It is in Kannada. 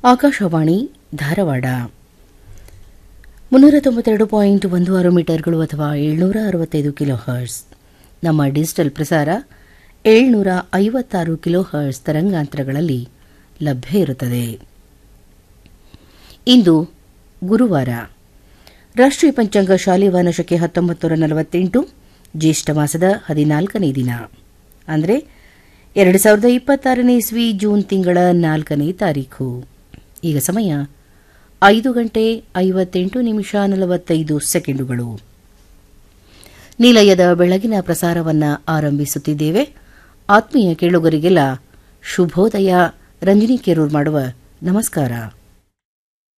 ಆಕಾಶವಾಣಿ ಧಾರವಾಡ ಮುನ್ನೂರ ತೊಂಬತ್ತೆರಡು ಪಾಯಿಂಟ್ ಒಂದು ಆರು ಮೀಟರ್ಗಳು ಅಥವಾ ಏಳ್ನೂರ ಅರವತ್ತೈದು ಕಿಲೋ ಹರ್ಸ್ ನಮ್ಮ ಡಿಜಿಟಲ್ ಪ್ರಸಾರ ಏಳ್ನೂರ ಐವತ್ತಾರು ಕಿಲೋ ಹರ್ಸ್ ತರಂಗಾಂತರಗಳಲ್ಲಿ ಲಭ್ಯ ಇರುತ್ತದೆ ಇಂದು ಗುರುವಾರ ರಾಷ್ಟ್ರೀಯ ಪಂಚಾಂಗ ಶಾಲಿವಾನ ಶಕೆ ಹತ್ತೊಂಬತ್ತು ನೂರ ನಲವತ್ತೆಂಟು ಜ್ಯೇಷ್ಠ ಮಾಸದ ಹದಿನಾಲ್ಕನೇ ದಿನ ಅಂದರೆ ಎರಡು ಸಾವಿರದ ಇಪ್ಪತ್ತಾರನೇ ಇಸ್ವಿ ಜೂನ್ ತಿಂಗಳ ನಾಲ್ಕನೇ ತಾರೀಖು ಈಗ ಸಮಯ ಐದು ಗಂಟೆ ಐವತ್ತೆಂಟು ನಿಮಿಷ ನಲವತ್ತೈದು ಸೆಕೆಂಡುಗಳು ನಿಲಯದ ಬೆಳಗಿನ ಪ್ರಸಾರವನ್ನು ಆರಂಭಿಸುತ್ತಿದ್ದೇವೆ ಆತ್ಮೀಯ ಕೇಳುಗರಿಗೆಲ್ಲ ಶುಭೋದಯ ರಂಜನಿ ಕೆರೂರ್ ಮಾಡುವ ನಮಸ್ಕಾರ